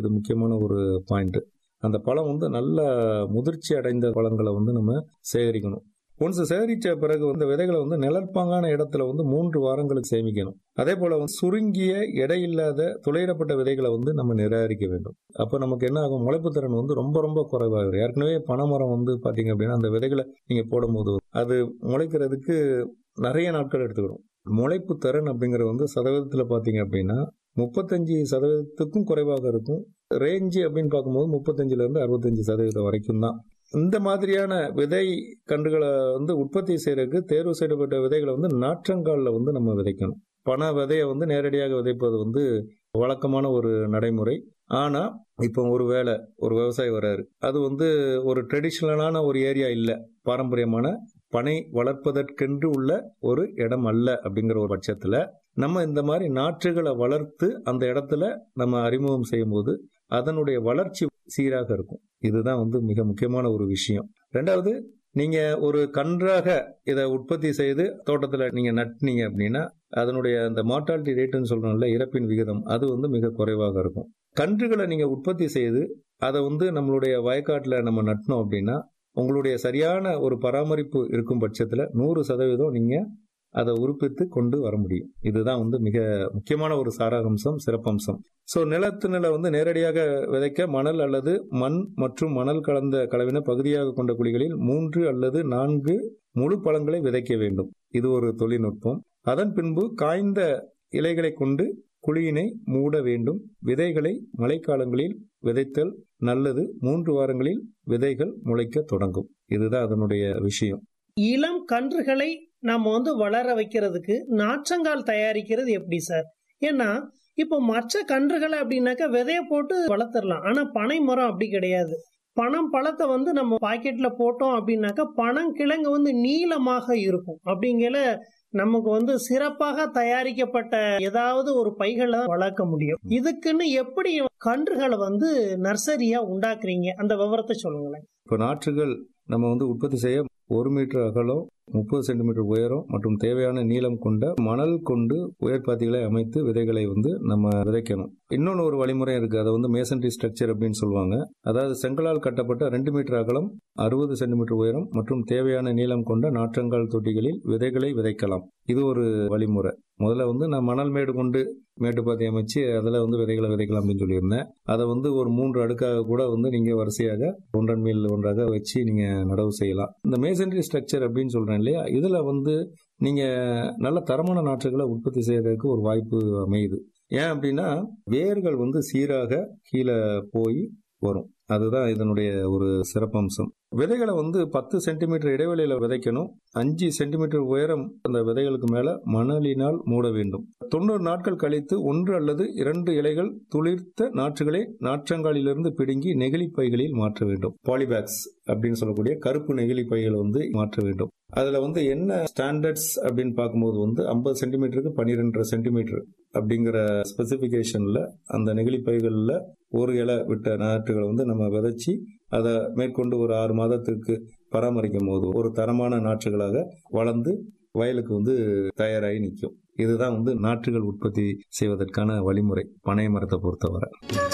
இது முக்கியமான ஒரு பாயிண்ட் அந்த பழம் வந்து நல்ல முதிர்ச்சி அடைந்த பழங்களை வந்து நம்ம சேகரிக்கணும் ஒன்ஸ் சேகரித்த பிறகு வந்து விதைகளை வந்து நிழற்பாங்கான இடத்துல வந்து மூன்று வாரங்களுக்கு சேமிக்கணும் அதே போல வந்து சுருங்கிய எடையில்லாத துளையிடப்பட்ட விதைகளை வந்து நம்ம நிராகரிக்க வேண்டும் அப்போ நமக்கு என்ன ஆகும் முளைப்பு திறன் வந்து ரொம்ப ரொம்ப குறைவாகும் ஏற்கனவே பனைமரம் வந்து பாத்தீங்க அப்படின்னா அந்த விதைகளை நீங்க போடும்போது அது முளைக்கிறதுக்கு நிறைய நாட்கள் எடுத்துக்கணும் முளைப்பு திறன் அப்படிங்கிறது வந்து சதவீதத்தில் பார்த்தீங்க அப்படின்னா முப்பத்தஞ்சு சதவீதத்துக்கும் குறைவாக இருக்கும் ரேஞ்சு அப்படின்னு பார்க்கும்போது முப்பத்தஞ்சுல இருந்து அறுபத்தஞ்சு சதவீதம் வரைக்கும் தான் இந்த மாதிரியான விதை கன்றுகளை வந்து உற்பத்தி செய்யறதுக்கு தேர்வு செய்யப்பட்ட விதைகளை வந்து நாற்றங்காலில் வந்து நம்ம விதைக்கணும் பண விதையை வந்து நேரடியாக விதைப்பது வந்து வழக்கமான ஒரு நடைமுறை ஆனா இப்போ ஒரு வேலை ஒரு விவசாயி வர்றாரு அது வந்து ஒரு ட்ரெடிஷ்னலான ஒரு ஏரியா இல்லை பாரம்பரியமான பனை வளர்ப்பதற்கென்று உள்ள ஒரு இடம் அல்ல அப்படிங்கிற ஒரு பட்சத்துல நம்ம இந்த மாதிரி நாற்றுகளை வளர்த்து அந்த இடத்துல நம்ம அறிமுகம் செய்யும் போது அதனுடைய வளர்ச்சி சீராக இருக்கும் இதுதான் வந்து மிக முக்கியமான ஒரு விஷயம் ரெண்டாவது நீங்க ஒரு கன்றாக இதை உற்பத்தி செய்து தோட்டத்துல நீங்க நட்டினீங்க அப்படின்னா அதனுடைய அந்த மார்டாலிட்டி ரேட்டுன்னு சொல்றோம்ல இறப்பின் விகிதம் அது வந்து மிக குறைவாக இருக்கும் கன்றுகளை நீங்க உற்பத்தி செய்து அதை வந்து நம்மளுடைய வயக்காட்டுல நம்ம நட்டினோம் அப்படின்னா உங்களுடைய சரியான ஒரு பராமரிப்பு இருக்கும் பட்சத்துல நூறு சதவீதம் நீங்க அதை உறுப்பித்து கொண்டு வர முடியும் இதுதான் வந்து மிக முக்கியமான ஒரு சாராம்சம் சிறப்பம்சம் ஸோ நிலத்து நில வந்து நேரடியாக விதைக்க மணல் அல்லது மண் மற்றும் மணல் கலந்த கலவின பகுதியாக கொண்ட குழிகளில் மூன்று அல்லது நான்கு முழு பழங்களை விதைக்க வேண்டும் இது ஒரு தொழில்நுட்பம் அதன் பின்பு காய்ந்த இலைகளை கொண்டு குழியினை மூட வேண்டும் விதைகளை மழைக்காலங்களில் விதைத்தல் நல்லது மூன்று வாரங்களில் விதைகள் முளைக்க தொடங்கும் இதுதான் அதனுடைய விஷயம் இளம் கன்றுகளை நம்ம வந்து வளர வைக்கிறதுக்கு நாற்றங்கால் தயாரிக்கிறது எப்படி சார் ஏன்னா இப்போ மற்ற கன்றுகளை அப்படின்னாக்கா விதைய போட்டு வளர்த்துடலாம் ஆனா பனை மரம் அப்படி கிடையாது பணம் பழத்தை வந்து நம்ம பாக்கெட்ல போட்டோம் அப்படின்னாக்கா பணம் கிழங்கு வந்து நீளமாக இருக்கும் அப்படிங்கிற நமக்கு வந்து சிறப்பாக தயாரிக்கப்பட்ட ஏதாவது ஒரு பைகளை வளர்க்க முடியும் இதுக்குன்னு எப்படி கன்றுகளை வந்து நர்சரியா உண்டாக்குறீங்க அந்த விவரத்தை சொல்லுங்களேன் இப்போ நாற்றுகள் நம்ம வந்து உற்பத்தி செய்ய ஒரு மீட்டர் அகலம் முப்பது சென்டிமீட்டர் உயரம் மற்றும் தேவையான நீளம் கொண்ட மணல் கொண்டு உயர்பாத்திகளை அமைத்து விதைகளை வந்து நம்ம விதைக்கணும் இன்னொன்று ஒரு வழிமுறை இருக்கு அதை வந்து மேசன்ட்ரி ஸ்ட்ரக்சர் அப்படின்னு சொல்லுவாங்க அதாவது செங்கலால் கட்டப்பட்ட ரெண்டு மீட்டர் அகலம் அறுபது சென்டிமீட்டர் உயரம் மற்றும் தேவையான நீளம் கொண்ட நாற்றங்கால் தொட்டிகளில் விதைகளை விதைக்கலாம் இது ஒரு வழிமுறை முதல்ல வந்து நான் மணல் மேடு கொண்டு மேட்டுப்பாத்தி அமைச்சு அதில் வந்து விதைகளை விதைக்கலாம் அப்படின்னு சொல்லியிருந்தேன் அதை வந்து ஒரு மூன்று அடுக்காக கூட வந்து நீங்கள் வரிசையாக ஒன்றன் மேல் ஒன்றாக வச்சு நீங்கள் நடவு செய்யலாம் இந்த மேசன்ட்ரி ஸ்ட்ரக்சர் அப்படின்னு சொல்கிறேன் இல்லையா இதில் வந்து நீங்கள் நல்ல தரமான நாற்றுகளை உற்பத்தி செய்யறதுக்கு ஒரு வாய்ப்பு அமையுது ஏன் அப்படின்னா வேர்கள் வந்து சீராக கீழே போய் வரும் அதுதான் இதனுடைய ஒரு சிறப்பம்சம் விதைகளை வந்து பத்து சென்டிமீட்டர் இடைவெளியில விதைக்கணும் அஞ்சு சென்டிமீட்டர் உயரம் அந்த விதைகளுக்கு மேல மணலினால் மூட வேண்டும் தொண்ணூறு நாட்கள் கழித்து ஒன்று அல்லது இரண்டு இலைகள் துளிர்த்த நாற்றுகளை நாற்றங்காலிலிருந்து பிடுங்கி நெகிழி பைகளில் மாற்ற வேண்டும் பாலிபேக்ஸ் அப்படின்னு சொல்லக்கூடிய கருப்பு நெகிழி பைகளை வந்து மாற்ற வேண்டும் அதுல வந்து என்ன ஸ்டாண்டர்ட்ஸ் அப்படின்னு பார்க்கும்போது வந்து ஐம்பது சென்டிமீட்டருக்கு பன்னிரெண்டரை சென்டிமீட்டர் அப்படிங்கிற ஸ்பெசிபிகேஷன்ல அந்த நெகிழி பைகள்ல ஒரு இலை விட்ட நாற்றுகளை வந்து நம்ம விதைச்சி அதை மேற்கொண்டு ஒரு ஆறு மாதத்திற்கு பராமரிக்கும் போது ஒரு தரமான நாற்றுகளாக வளர்ந்து வயலுக்கு வந்து தயாராகி நிற்கும் இதுதான் வந்து நாற்றுகள் உற்பத்தி செய்வதற்கான வழிமுறை பனை மரத்தை பொறுத்தவரை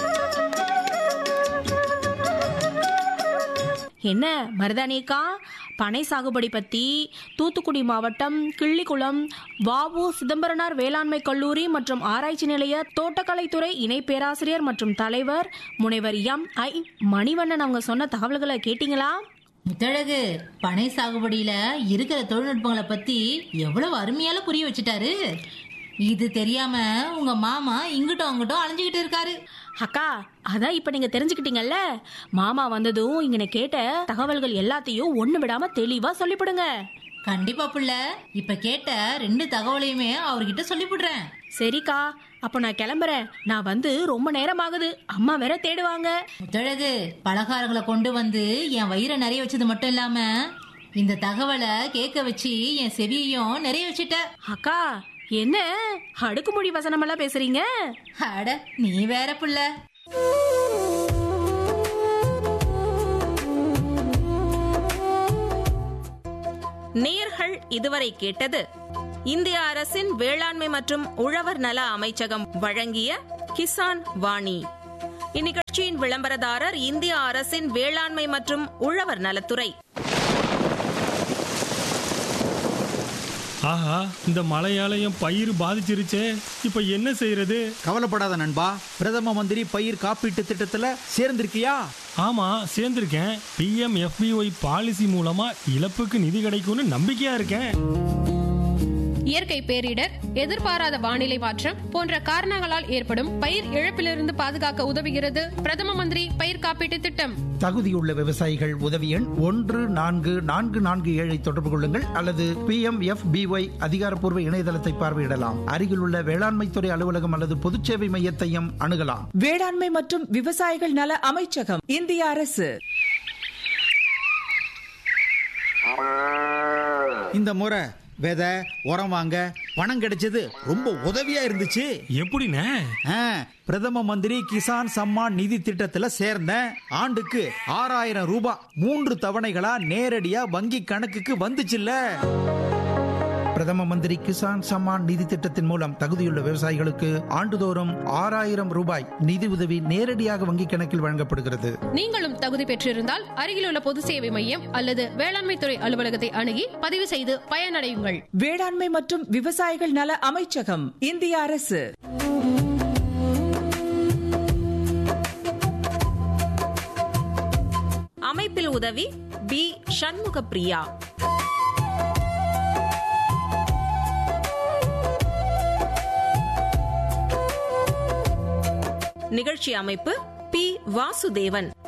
என்ன மருதானியக்கா பனை சாகுபடி பத்தி தூத்துக்குடி மாவட்டம் கிள்ளிக்குளம் வாவு சிதம்பரனார் வேளாண்மை கல்லூரி மற்றும் ஆராய்ச்சி நிலைய தோட்டக்கலைத்துறை இணை பேராசிரியர் மற்றும் தலைவர் முனைவர் எம் ஐ மணிவண்ணன் அவங்க சொன்ன தகவல்களை கேட்டீங்களா முத்தழகு பனை சாகுபடியில இருக்கிற தொழில்நுட்பங்களை பத்தி எவ்வளவு அருமையால புரிய வச்சுட்டாரு இது தெரியாம உங்க மாமா இங்கிட்டும் அங்கிட்டும் அலைஞ்சுகிட்டு இருக்காரு அக்கா அதான் இப்ப நீங்க தெரிஞ்சுக்கிட்டீங்கல்ல மாமா வந்ததும் இங்க கேட்ட தகவல்கள் எல்லாத்தையும் ஒண்ணு விடாம தெளிவா சொல்லிவிடுங்க கண்டிப்பா புள்ள இப்ப கேட்ட ரெண்டு தகவலையுமே அவர்கிட்ட சொல்லிவிடுறேன் சரிக்கா அப்ப நான் கிளம்புறேன் நான் வந்து ரொம்ப நேரம் ஆகுது அம்மா வேற தேடுவாங்க முத்தழகு பலகாரங்களை கொண்டு வந்து என் வயிறை நிறைய வச்சது மட்டும் இல்லாம இந்த தகவலை கேட்க வச்சு என் செவியையும் நிறைய வச்சுட்ட அக்கா என்ன அடுக்குமொழி வசனம் எல்லாம் பேசுறீங்க அட நீ வேற புள்ள நேர்கள் இதுவரை கேட்டது இந்திய அரசின் வேளாண்மை மற்றும் உழவர் நல அமைச்சகம் வழங்கிய கிசான் வாணி இந்நிகழ்ச்சியின் விளம்பரதாரர் இந்திய அரசின் வேளாண்மை மற்றும் உழவர் நலத்துறை ஆஹா இந்த மழையால என் பயிர் பாதிச்சிருச்சே இப்ப என்ன செய்யறது கவலைப்படாத நண்பா பிரதம மந்திரி பயிர் காப்பீட்டு திட்டத்துல சேர்ந்திருக்கியா ஆமா சேர்ந்திருக்கேன் பிஎம் எஃபிஒய் பாலிசி மூலமா இழப்புக்கு நிதி கிடைக்கும்னு நம்பிக்கையா இருக்கேன் இயற்கை பேரிடர் எதிர்பாராத வானிலை மாற்றம் போன்ற காரணங்களால் ஏற்படும் பயிர் இழப்பிலிருந்து பாதுகாக்க உதவுகிறது பிரதம மந்திரி பயிர் காப்பீட்டு திட்டம் தகுதியுள்ள விவசாயிகள் உதவி எண் ஒன்று நான்கு நான்கு நான்கு ஏழை தொடர்பு கொள்ளுங்கள் அல்லது பி எம் எஃப் பிஒய் அதிகாரப்பூர்வ இணையதளத்தை பார்வையிடலாம் அருகிலுள்ள வேளாண்மைத்துறை அலுவலகம் அல்லது பொதுச்சேவை மையத்தையும் அணுகலாம் வேளாண்மை மற்றும் விவசாயிகள் நல அமைச்சகம் இந்திய அரசு இந்த முறை விதை உரம் வாங்க பணம் கிடைச்சது ரொம்ப உதவியா இருந்துச்சு எப்படிண்ணே ஆ, பிரதம மந்திரி கிசான் சம்மான் நிதி திட்டத்துல சேர்ந்தேன் ஆண்டுக்கு ஆறாயிரம் ரூபாய் மூன்று தவணைகளா நேரடியா வங்கி கணக்குக்கு வந்துச்சுல்ல பிரதம மந்திரி கிசான் சம்மான் நிதி திட்டத்தின் மூலம் தகுதியுள்ள விவசாயிகளுக்கு ஆண்டுதோறும் ஆறாயிரம் ரூபாய் நிதி உதவி நேரடியாக வங்கிக் கணக்கில் வழங்கப்படுகிறது நீங்களும் தகுதி பெற்றிருந்தால் அருகிலுள்ள பொது சேவை மையம் அல்லது வேளாண்மை துறை அலுவலகத்தை அணுகி பதிவு செய்து பயனடையுங்கள் வேளாண்மை மற்றும் விவசாயிகள் நல அமைச்சகம் இந்திய அரசு அமைப்பில் உதவி பி சண்முக பிரியா நிகழ்ச்சி அமைப்பு பி வாசுதேவன்